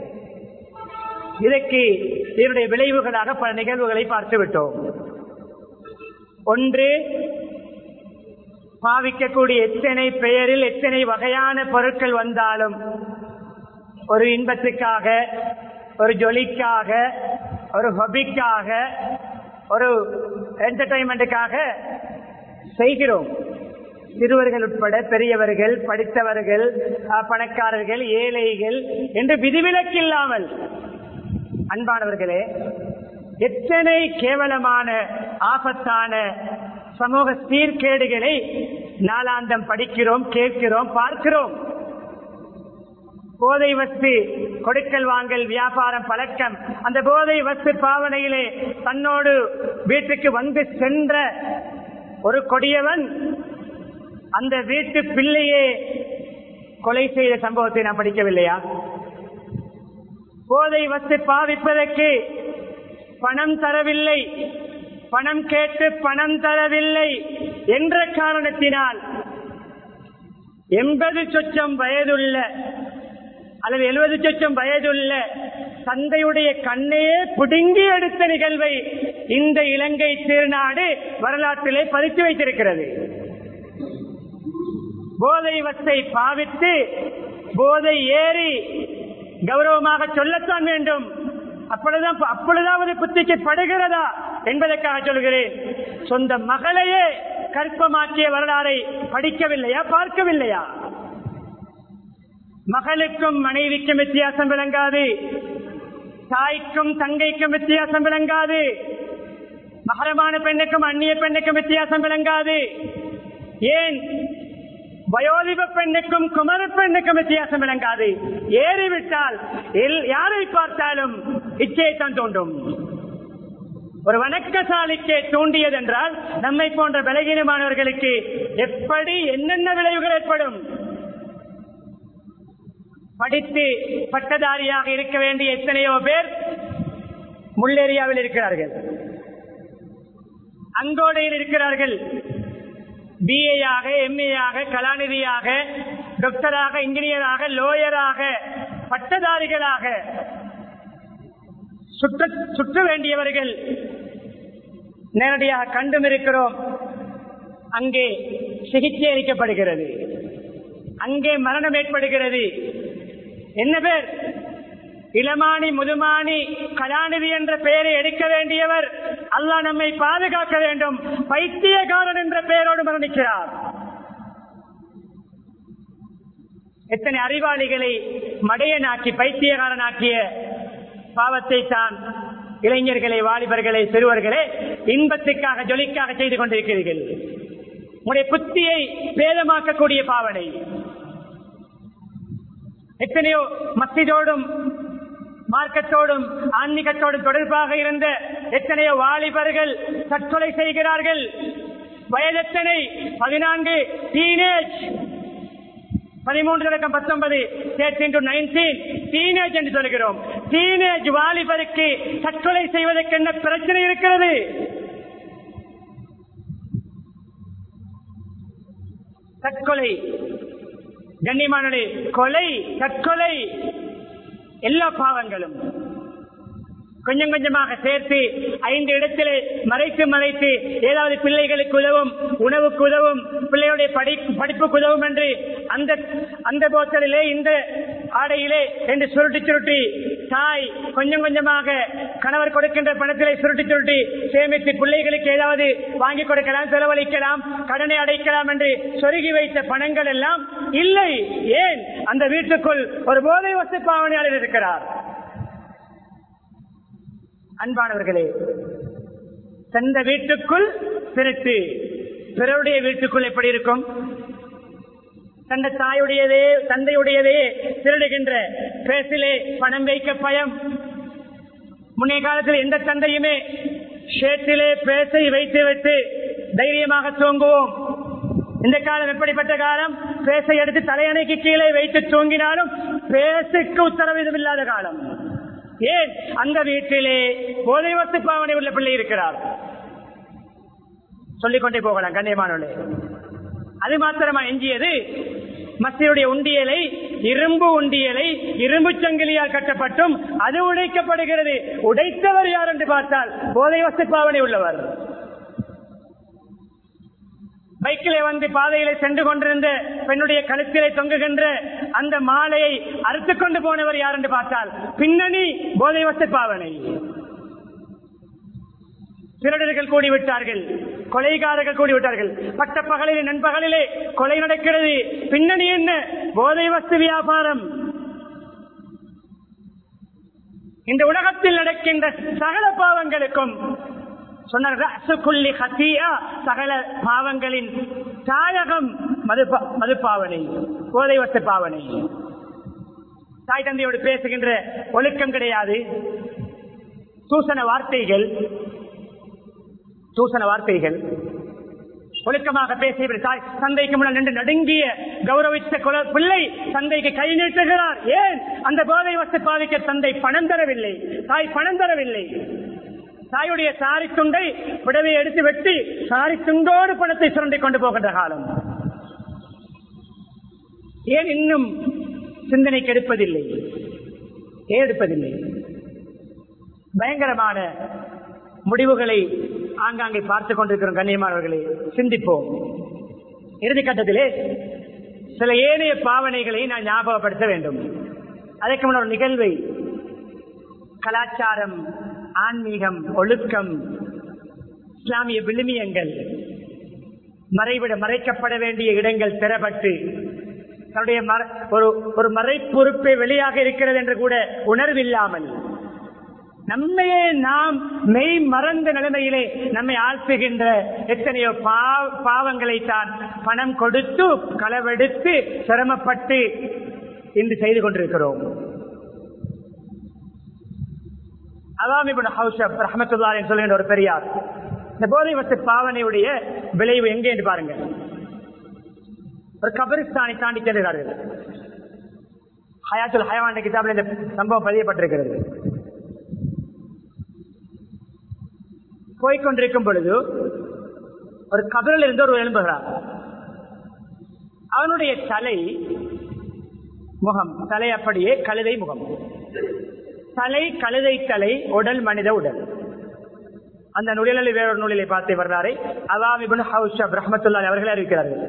இதற்கு இதனுடைய விளைவுகளாக பல நிகழ்வுகளை பார்த்து விட்டோம் ஒன்று பாவிக்கக்கூடிய எத்தனை பெயரில் எத்தனை வகையான பொருட்கள் வந்தாலும் ஒரு இன்பத்துக்காக ஒரு ஜொலிக்காக ஒரு ஹொபிக்காக ஒரு என்டர்டைன்மெண்ட்டுக்காக செய்கிறோம் சிறுவர்கள் உட்பட பெரியவர்கள் படித்தவர்கள் அஹ், பணக்காரர்கள் ஏழைகள் என்று விதிவிலக்கில்லாமல் அன்பானவர்களே எத்தனை கேவலமான ஆபத்தான சமூக சீர்கேடுகளை நாளாந்தம் படிக்கிறோம் கேட்கிறோம் பார்க்கிறோம் போதை வஸ்து கொடுக்கல் வாங்கல் வியாபாரம் பழக்கம் அந்த போதை வஸ்து பாவனையிலே தன்னோடு வீட்டுக்கு வந்து சென்ற ஒரு கொடியவன் அந்த வீட்டு பிள்ளையே கொலை செய்த சம்பவத்தை நான் படிக்கவில்லையா போதை வஸ்து பாவிப்பதற்கு பணம் தரவில்லை பணம் கேட்டு பணம் தரவில்லை என்ற காரணத்தினால் எண்பது சொச்சம் வயதுள்ள அல்லது எழுபது சொச்சம் வயதுள்ள தந்தையுடைய கண்ணையே பிடுங்கி எடுத்த நிகழ்வை இந்த இலங்கை திருநாடு வரலாற்றிலே பதித்து வைத்திருக்கிறது போதை வத்தை பாவித்து போதை ஏறி கௌரவமாக சொல்லத்தான் வேண்டும் அப்பொழுதுதான் அப்பொழுதாவது புத்திக்கு படுகிறதா என்பதற்காக சொல்கிறேன் சொந்த மகளையே கற்பமாக்கிய வரலாறை படிக்கவில்லையா பார்க்கவில்லையா மகளுக்கும் மனைவிக்கும் வித்தியாசம் விளங்காது தாய்க்கும் தங்கைக்கும் வித்தியாசம் விளங்காது மகரமான பெண்ணுக்கும் அந்நிய பெண்ணுக்கும் வித்தியாசம் விளங்காது ஏன் வயோதிப பெண்ணுக்கும் குமர பெண்ணுக்கும் வித்தியாசம் விளங்காது ஏறிவிட்டால் எல்- யாரை பார்த்தாலும் இச்சையைத்தான் தோன்றும் ஒரு வணக்கசாலிக்கு தூண்டியதென்றால் நம்மை போன்ற பலகீனமானவர்களுக்கு எப்படி என்னென்ன விளைவுகள் ஏற்படும் படித்து பட்டதாரியாக இருக்க வேண்டிய எத்தனையோ பேர் முள்ளேரியாவில் இருக்கிறார்கள் அங்கோடையில் இருக்கிறார்கள் பிஏயாக எம்ஏயாக கலாநிதியாக டாக்டராக இன்ஜினியராக லோயராக பட்டதாரிகளாக சுற்ற சுற்ற வேண்டியவர்கள் நேரடியாக கண்டும் இருக்கிறோம் அங்கே சிகிச்சை அளிக்கப்படுகிறது அங்கே மரணம் ஏற்படுகிறது என்ன பேர் இளமானி முதுமானி கலாநிதி என்ற பெயரை எடுக்க வேண்டியவர் அல்லாஹ் நம்மை பாதுகாக்க வேண்டும் பைத்தியகாரன் என்ற பெயரோடு மரணிக்கிறார் எத்தனை அறிவாளிகளை மடையனாக்கி பைத்தியகாரனாக்கிய பாவத்தை தான் இளைஞர்களை வாலிபர்களை சிறுவர்களை இன்பத்துக்காக ஜொலிக்காக செய்து கொண்டிருக்கிறீர்கள் உங்களுடைய புத்தியை பேதமாக்கக்கூடிய பாவனை எத்தனையோ மஸ்ஜிதோடும் மார்க்கத்தோடும் ஆன்மீகத்தோடும் தொடர்பாக இருந்த எத்தனையோ வாலிபர்கள் தற்கொலை செய்கிறார்கள் வயதெத்தனை பதினான்கு டீனேஜ் பதிமூன்று தொடக்கம் பத்தொன்பது நைன்டீன் டீனேஜ் என்று சொல்கிறோம் டீனேஜ் வாலிபருக்கு தற்கொலை செய்வதற்கு என்ன பிரச்சனை இருக்கிறது தற்கொலை கண்ணியமானே கொலை தற்கொலை எல்லா பாவங்களும் கொஞ்சம் கொஞ்சமாக சேர்த்து ஐந்து இடத்திலே மறைத்து மறைத்து ஏதாவது பிள்ளைகளுக்கு உதவும் உணவுக்கு உதவும் பிள்ளையுடைய படி படிப்புக்கு உதவும் என்று அந்த அந்த போத்தலிலே இந்த ஆடையிலே என்று சுருட்டி சுருட்டி தாய் கொஞ்சம் கொஞ்சமாக கணவர் கொடுக்கின்ற பணத்திலே சுருட்டி சுருட்டி சேமித்து பிள்ளைகளுக்கு ஏதாவது வாங்கி கொடுக்கலாம் செலவழிக்கலாம் கடனை அடைக்கலாம் என்று சொருகி வைத்த பணங்கள் எல்லாம் இல்லை ஏன் அந்த வீட்டுக்குள் ஒரு போதை வசதி பாவனையாளர் இருக்கிறார் அன்பானவர்களே தந்த வீட்டுக்குள் திருட்டு பிறருடைய வீட்டுக்குள் எப்படி இருக்கும் தந்த தாயுடையதே தந்தையுடையதே திருடுகின்ற பேசிலே பணம் வைக்க பயம் முன்னைய காலத்தில் எந்த தந்தையுமே ஷேட்டிலே பேசை வைத்து விட்டு தைரியமாக தூங்குவோம் இந்த காலம் எப்படிப்பட்ட காலம் பேசை எடுத்து தலையணைக்கு கீழே வைத்து தூங்கினாலும் பேசுக்கு உத்தரவிதம் இல்லாத காலம் ஏன் அந்த வீட்டிலே போதை வத்து பாவனை உள்ள பிள்ளை இருக்கிறார் சொல்லிக்கொண்டே போகலாம் கண்ணியமானவர்களே அது மாத்திரமா எஞ்சியது மத்தியுடைய உண்டியலை இரும்பு உண்டியலை இரும்பு சங்கிலியால் கட்டப்பட்டும் அது உடைக்கப்படுகிறது உடைத்தவர் யார் என்று பார்த்தால் போதை வசதி பாவனை உள்ளவர் பைக்கிலே வந்து பாதையிலே சென்று கொண்டிருந்த பெண்ணுடைய கழுத்திலே தொங்குகின்ற அந்த மாலையை அறுத்துக் கொண்டு போனவர் யார் என்று பார்த்தால் பின்னணி போதை வசதி பாவனை திருடர்கள் கூடிவிட்டார்கள் கொலைகாரர்கள் கூடிவிட்டார்கள் பட்ட பகலிலே நண்பகலிலே கொலை நடக்கிறது பின்னணி என்ன போதை வஸ்து வியாபாரம் இந்த உலகத்தில் நடக்கின்ற சகல பாவங்களுக்கும் சொன்னார் ரஅசுக்குல்லி ஹத்தீஆ, சகல பாவங்களின் தாயகம் மது மதுப்பாவனை போதை வஸ்து பாவனை தாய் தந்தையோடு பேசுகின்ற ஒழுக்கம் கிடையாது தூசண வார்த்தைகள் தூசண வார்த்தைகள் ஒழுக்கமாக பேசிய தாய் தந்தைக்கு முன்னால் நின்று நடுங்கிய கௌரவித்த குல- பிள்ளை தந்தைக்கு கை நீட்டுகிறார் ஏன் அந்த போதை வசதி பாவிக்க தந்தை பணம் தரவில்லை தாய் பணம் தரவில்லை தாயுடைய சாரி துண்டை புடவை எடுத்து வெட்டி சாரி துண்டோடு பணத்தை சுரண்டிக் கொண்டு போகின்ற காலம் ஏன் இன்னும் சிந்தனைக்கு எடுப்பதில்லை ஏன் எடுப்பதில்லை பயங்கரமான முடிவுகளை ஆங்காங்கே பார்த்துக் கொண்டிருக்கிறோம் கண்ணியமானவர்களே சிந்திப்போம் இறுதி கட்டத்திலே சில ஏனைய பாவனைகளை நான் ஞாபகப்படுத்த வேண்டும் அதற்கு முன்னர் ஒரு நிகழ்வை கலாச்சாரம் ஆன்மீகம் ஒழுக்கம் இஸ்லாமிய விழுமியங்கள் மறைவிட மறைக்கப்பட வேண்டிய இடங்கள் திறப்பட்டு தன்னுடைய மற- ஒரு ஒரு மறைப்பொறுப்பை வெளியாக இருக்கிறது என்று கூட உணர்வில்லாமல் நம்மையே நாம் மெய் மறந்த நிலைமையிலே நம்மை ஆழ்த்துகின்ற எத்தனையோ பாவ- பாவங்களை தான் பணம் கொடுத்து களவெடுத்து சிரமப்பட்டு இன்று செய்து கொண்டிருக்கிறோம் அவாமிபுன் ஹவுஷப் ரஹமத்துல்லாரின் சொல்லுகின்ற ஒரு பெரியார் இந்த போதை வசதி பாவனையுடைய விளைவு எங்கே என்று பாருங்க ஒரு கபரிஸ்தானை தாண்டி செல்கிறார்கள் ஹயாத்துல் ஹயவான கிதாபில் இந்த சம்பவம் பதியப்பட்டிருக்கிறது போய்கொண்டிருக்கும் பொழுது ஒரு கபரில் இருந்து ஒரு எழும்புகிறார் அவனுடைய தலை முகம் தலை அப்படியே கழுதை முகம் தலை கழுதை தலை உடல் மனித உடல் அந்த நுழையில் வேறொரு நூலிலை பார்த்து வர்றாரை அவாமிபுன் ஹவுஷப் ரஹமத்துல்லா அவர்களே அறிவிக்கிறார்கள்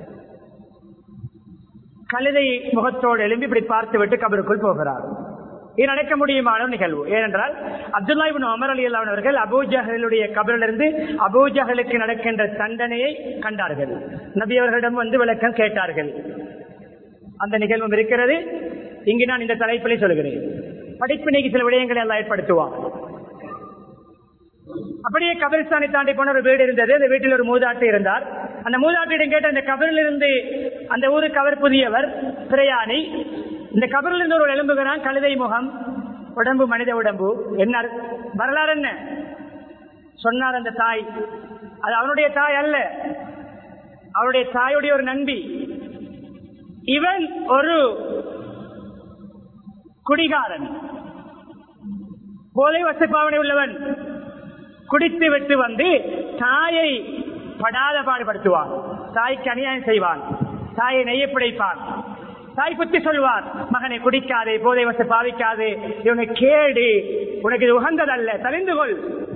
கழுதை முகத்தோடு எழும்பி இப்படி பார்த்து விட்டு கபருக்குள் போகிறார் இது நடக்க முடியுமான நிகழ்வு ஏனென்றால் அப்துல்லா இபின் அமர் அலி அல்லாஹ் அவர்கள் அபூஜஹலுடைய கபரிலிருந்து அபூஜஹலுக்கு நடக்கின்ற தண்டனையை கண்டார்கள் நபி அவர்களிடம் வந்து விளக்கம் கேட்டார்கள் அந்த நிகழ்வும் இருக்கிறது இங்கு நான் இந்த தலைப்பிலே சொல்கிறேன் படிப்பினைக்கு சில விடயங்களை எல்லாம் ஏற்படுத்துவான் அப்படியே கபிரிஸ்தானை தாண்டி போன ஒரு வீடு இருந்தது அந்த வீட்டில் ஒரு மூதாட்டி இருந்தார் அந்த மூதாட்டியிடம் கேட்ட அந்த கபரில் இருந்து அந்த ஊருக்கு அவர் புதியவர் பிரயாணி இந்த கபரில் இருந்து ஒரு எலும்புகிறான் கழுதை முகம் உடம்பு மனித உடம்பு என்ன வரலாறு என்ன சொன்னார் அந்த தாய் அது அவனுடைய தாய் அல்ல அவருடைய தாயுடைய ஒரு நண்பி இவன் ஒரு குடிகாரன் போதை வசதி பாவனை உள்ளவன் குடித்து விட்டு வந்து தாயை படாத பாடுபடுத்துவான் தாய்க்கு அநியாயம் செய்வான் தாயை நெய்ய பிடிப்பான் தாய் புத்தி சொல்வார் மகனை குடிக்காதே போதை வசதி பாவிக்காதே இவனை கேடு உனக்கு இது உகந்ததல்ல தெரிந்து கொள்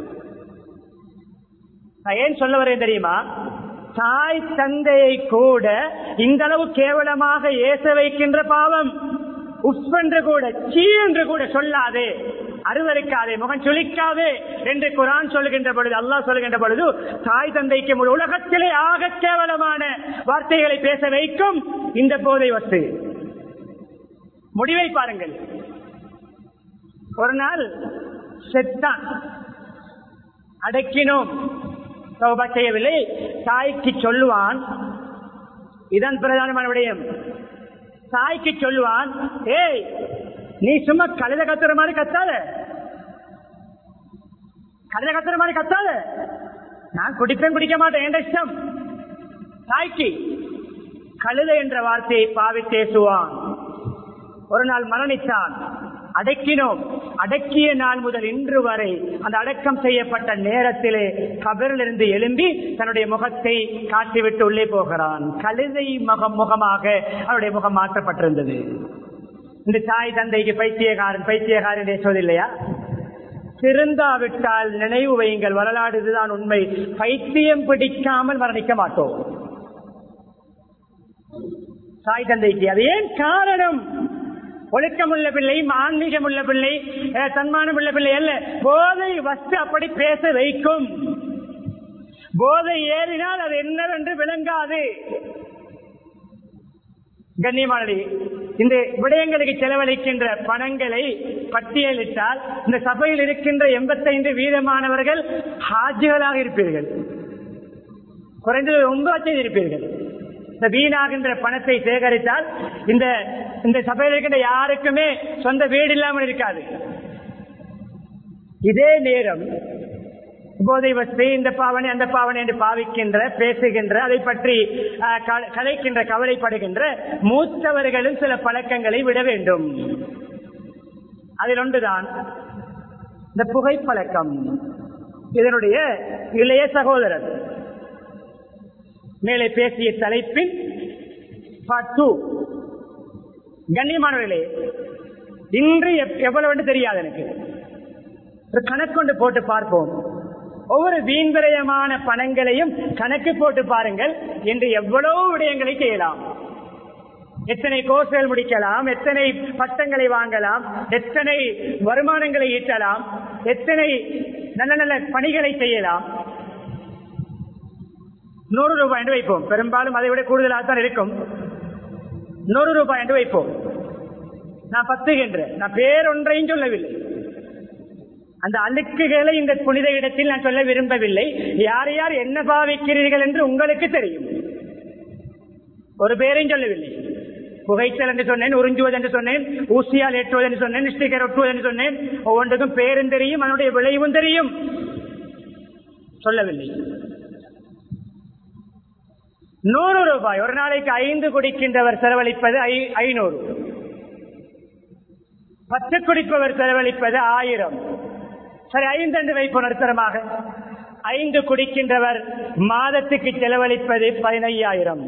நான் ஏன் சொல்ல வரேன் தெரியுமா தாய் தந்தையை கூட இந்த அளவு கேவலமாக ஏச வைக்கின்ற பாவம் உப் என்று கூட சீ என்று கூட சொல்லாதே அருவருக்காதே முகம் சுளிக்காதே என்று குரான் சொல்லுகின்ற பொழுது அல்லாஹ் சொல்லுகின்ற பொழுது தாய் தந்தைக்கு முழு உலகத்திலே ஆக கேவலமான வார்த்தைகளை பேச வைக்கும் இந்த போதை வஸ்து முடிவை பாருங்கள் ஒரு நாள் செத்தான் அடக்கினோம் தௌபா செய்யவில்லை தாய்க்கு சொல்லுவான் இதன் பிரதானமான விடயம் தாய்க்கு சொல்லுவான் ஏய் நீ சும்மா கழுத கத்துற மாதிரி கத்தாத கழுத கத்துற மாதிரி கத்தாத நான் குடிப்பேன் குடிக்க மாட்டேன் என்ற இஷ்டம் தாய்க்கு கழுத என்ற வார்த்தையை பாவி பேசுவான் ஒரு நாள் மரணித்தான் அடக்கினோம் அடக்கிய நாள் முதல் இன்று வரை அந்த அடக்கம் செய்யப்பட்ட நேரத்திலே கபரிலிருந்து எழும்பி தன்னுடைய முகத்தை காட்டிவிட்டு உள்ளே போகிறான் கழுதை முகம் முகமாக அவருடைய முகம் மாற்றப்பட்டிருந்தது இந்த தாய் தந்தைக்கு பைத்தியகாரன் பைத்தியகாரன் பேசுவதில்லையா திருந்தாவிட்டால் நினைவு வையுங்கள் வரலாறு இதுதான் உண்மை பைத்தியம் பிடிக்காமல் மரணிக்க மாட்டோம் தாய் தந்தைக்கு அது ஏன் காரணம் ஒழுக்கமுள்ள பிள்ளை ஆன்மீகம் உள்ள பிள்ளை அஹ், தன்மானம் உள்ள பிள்ளை அல்ல போதை வஸ்து அப்படி பேச வைக்கும் போதை ஏறினால் அது என்னவென்று விளங்காது கண்ணியமானடி இந்த விடயங்களுக்கு செலவழிக்கின்ற பணங்களை பட்டியலிட்டால் இந்த சபையில் இருக்கின்ற எண்பத்தைந்து வீதமானவர்கள் ஹாஜிகளாக இருப்பீர்கள் குறைந்தது ஒன்பது இருப்பீர்கள் இந்த வீணாகின்ற பணத்தை சேகரித்தால் இந்த இந்த சபையில் இருக்கின்ற யாருக்குமே சொந்த வீடு இல்லாமல் இருக்காது இதே நேரம் போதை வஸ்து இந்த பாவனை அந்த பாவனை என்று பாவிக்கின்ற பேசுகின்ற அதை பற்றி ஆஹ், க- கலைக்கின்ற கவலைப்படுகின்ற மூத்தவர்களும் சில பழக்கங்களை விட வேண்டும் அதில் ஒன்றுதான் இந்த புகைப்பழக்கம் இதனுடைய இளைய சகோதரர் மேலே பேசிய தலைப்பின் part two. கண்ணியமானவர்களே இன்று எப்- எவ்வளவு என்று தெரியாது எனக்கு ஒரு கணக்கொண்டு போட்டு பார்ப்போம் ஒவ்வொரு வீண்விரயமான பணங்களையும் கணக்கு போட்டு பாருங்கள் என்று எவ்வளவு விடயங்களை செய்யலாம் எத்தனை கோர்ஸ்கள் முடிக்கலாம் எத்தனை பட்டங்களை வாங்கலாம் எத்தனை வருமானங்களை ஈட்டலாம் எத்தனை நல்ல நல்ல பணிகளை செய்யலாம் நூறு ரூபாய் என்று வைப்போம் பெரும்பாலும் அதை விட கூடுதலாக தான் இருக்கும் நூறு ரூபாய் என்று வைப்போம் நான் பத்துகின்றேன் நான் பேரொன்றையும் சொல்லவில்லை அந்த அழுக்குகளை இந்த புனித இடத்தில் நான் சொல்ல விரும்பவில்லை யார் யார் என்ன பாவிக்கிறீர்கள் என்று உங்களுக்கு தெரியும் ஒரு பேரையும் சொல்லவில்லை புகைத்தல் என்று சொன்னேன் உறிஞ்சுவது என்று சொன்னேன் ஊசியால் ஏற்றுவது என்று சொன்னேன் ஸ்டிக்கர் ஒட்டுவது என்று சொன்னேன் ஒவ்வொன்றுக்கும் பேரும் தெரியும் அதனுடைய விளைவும் தெரியும் சொல்லவில்லை நூறு ரூபாய் ஒரு நாளைக்கு ஐந்து குடிக்கின்றவர் செலவழிப்பது ஐ- ஐநூறு பத்து குடிப்பவர் செலவழிப்பது ஆயிரம் சரி ஐந்து என்று வைப்போம் நடுத்தரமாக ஐந்து குடிக்கின்றவர் மாதத்துக்கு செலவழிப்பது பதினையாயிரம்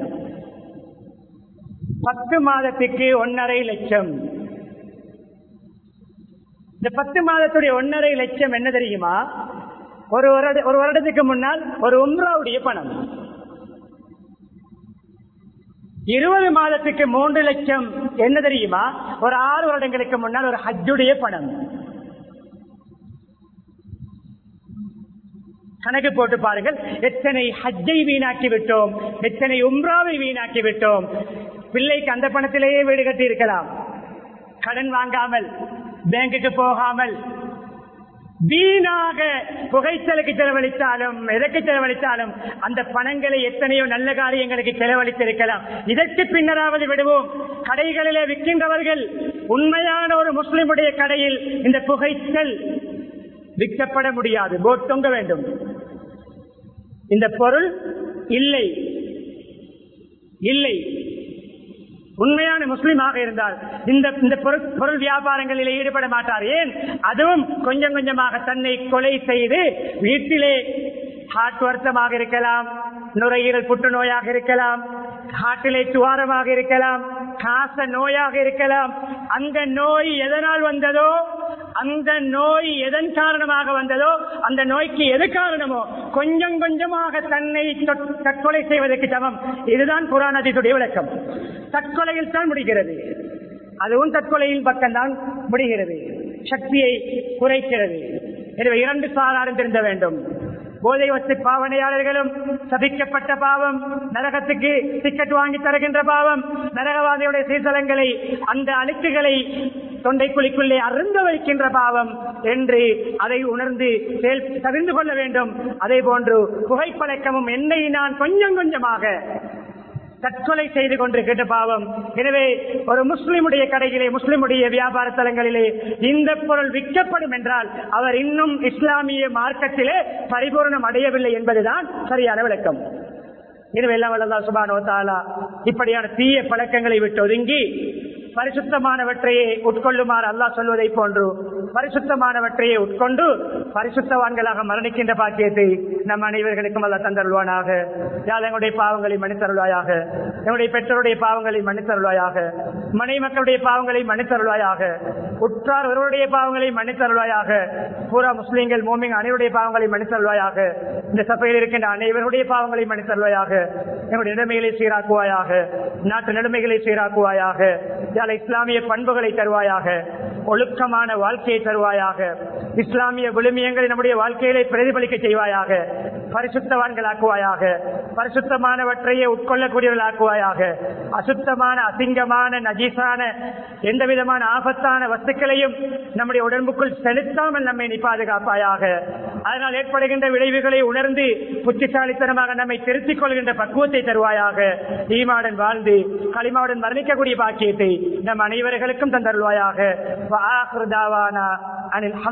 பத்து மாதத்துக்கு ஒன்னரை லட்சம் இந்த பத்து மாதத்துடைய ஒன்னரை லட்சம் என்ன தெரியுமா ஒரு வருட ஒரு வருடத்துக்கு முன்னால் ஒரு உம்ராவுடைய பணம் இருபது மாதத்துக்கு மூன்று லட்சம் என்ன தெரியுமா ஒரு ஆறு வருடங்களுக்கு முன்னால் ஒரு ஹஜ்ஜுடைய பணம் கணக்கு போட்டு பாருங்கள் எத்தனை ஹஜ்ஜை வீணாக்கி விட்டோம் எத்தனை உம்ராவை வீணாக்கி விட்டோம் பிள்ளைக்கு அந்த பணத்திலேயே வீடு கட்டி இருக்கலாம் கடன் வாங்காமல் பேங்குக்கு போகாமல் வீணாக புகைத்தலுக்கு செலவழித்தாலும் எதற்கு செலவழித்தாலும் அந்த பணங்களை எத்தனையோ நல்ல காரியங்களுக்கு செலவழித்திருக்கலாம் இதற்கு பின்னராவது விடுவோம் கடைகளிலே விற்கின்றவர்கள் உண்மையான ஒரு முஸ்லிமுடைய கடையில் இந்த புகைத்தல் விற்கப்பட முடியாது போட் தொங்க வேண்டும் இந்த பொருள் இல்லை இல்லை உண்மையான முஸ்லீமாக இருந்தால் இந்த இந்த பொருள் பொருள் வியாபாரங்களில் ஈடுபட மாட்டார் ஏன் அதுவும் கொஞ்சம் கொஞ்சமாக தன்னை கொலை செய்து வீட்டிலே ஹார்ட் வருத்தமாக இருக்கலாம் நுரையீரல் புற்றுநோயாக இருக்கலாம் ஹார்ட்டிலே துவாரமாக இருக்கலாம் காச நோயாக இருக்கலாம் அந்த நோய் எதனால் வந்ததோ அந்த நோய் எதன் காரணமாக வந்ததோ அந்த நோய்க்கு எது காரணமோ கொஞ்சம் கொஞ்சமாக தன்னை தொட்- தற்கொலை செய்வதற்கு சமம் இதுதான் புராணத்தினுடைய விளக்கம் தற்கொலையில் தான் முடிகிறது அதுவும் தற்கொலையின் பக்கம்தான் முடிகிறது சக்தியை குறைக்கிறது எனவே இரண்டு சாராரும் திருந்த வேண்டும் போதை வச்சு பாவனையாளர்களும் சபிக்கப்பட்ட பாவம் நரகத்துக்கு டிக்கெட் வாங்கி தருகின்ற பாவம் நரகவாதியுடைய சீர்தலங்களை அந்த அழுக்குகளை தொண்டைக்குழிக்குள்ளே அருந்த வைக்கின்ற பாவம் என்று அதை உணர்ந்து செயல் தவிர்ந்து கொள்ள வேண்டும் அதே போன்று புகைப்பழக்கமும் என்னை நான் கொஞ்சம் கொஞ்சமாக தற்கொலை செய்து கொண்டிருக்கின்ற பாவம் எனவே ஒரு முஸ்லிமுடைய கடையிலே முஸ்லிமுடைய வியாபார தலங்களிலே இந்த பொருள் விற்கப்படும் என்றால் அவர் இன்னும் இஸ்லாமிய மார்க்கத்திலே பரிபூர்ணம் அடையவில்லை என்பதுதான் சரியான விளக்கம் எனவே எல்லாம் வல்லல்லா சுபானோ தாலா இப்படியான தீய பழக்கங்களை விட்டு ஒதுங்கி பரிசுத்தமானவற்றையே உட்கொள்ளுமாறு அல்லாஹ் சொல்வதை போன்று பரிசுத்தமானவற்றையே உட்கொண்டு பரிசுத்தவான்களாக மரணிக்கின்ற பாக்கியத்தை நம் அனைவர்களுக்கும் அல்ல தந்தருள்வானாக யாழ் எங்களுடைய பாவங்களை மன்னித்தருள்வாயாக எங்களுடைய பெற்றோருடைய பாவங்களை மன்னித்தருள்வாயாக மனை மக்களுடைய பாவங்களை மன்னித்தருள்வாயாக உற்றார் ஒருவருடைய பாவங்களை மன்னித்தருள்வாயாக பூரா முஸ்லீம்கள் மோமிங் அனைவருடைய பாவங்களை மன்னித்தருள்வாயாக இந்த சபையில் இருக்கின்ற அனைவருடைய பாவங்களை மன்னித்தருள்வாயாக எங்களுடைய நிலைமைகளை சீராக்குவாயாக நாட்டு நிலைமைகளை சீராக்குவாயாக யாழ் இஸ்லாமிய பண்புகளை தருவாயாக ஒழுக்கமான வாழ்க்கையை தருவாயாக இஸ்லாமிய விழுமியங்களை நம்முடைய வாழ்க்கையிலே பிரதிபலிக்க செய்வாயாக பரிசுத்தவான்களாக்குவாயாக பரிசுத்தமானவற்றையே உட்கொள்ளக்கூடியவர்களாக்குவாயாக அசுத்தமான அசிங்கமான நஜீசான எந்த விதமான ஆபத்தான வஸ்துக்களையும் நம்முடைய உடம்புக்குள் செலுத்தாமல் நம்மை நீ பாதுகாப்பாயாக அதனால் ஏற்படுகின்ற விளைவுகளை உணர்ந்து புத்திசாலித்தனமாக நம்மை திருத்திக் கொள்கின்ற பக்குவத்தை தருவாயாக ஈமாடன் வாழ்ந்து களிமாவுடன் மரணிக்கக்கூடிய பாக்கியத்தை நம் அனைவர்களுக்கும் தந்தருள்வாயாக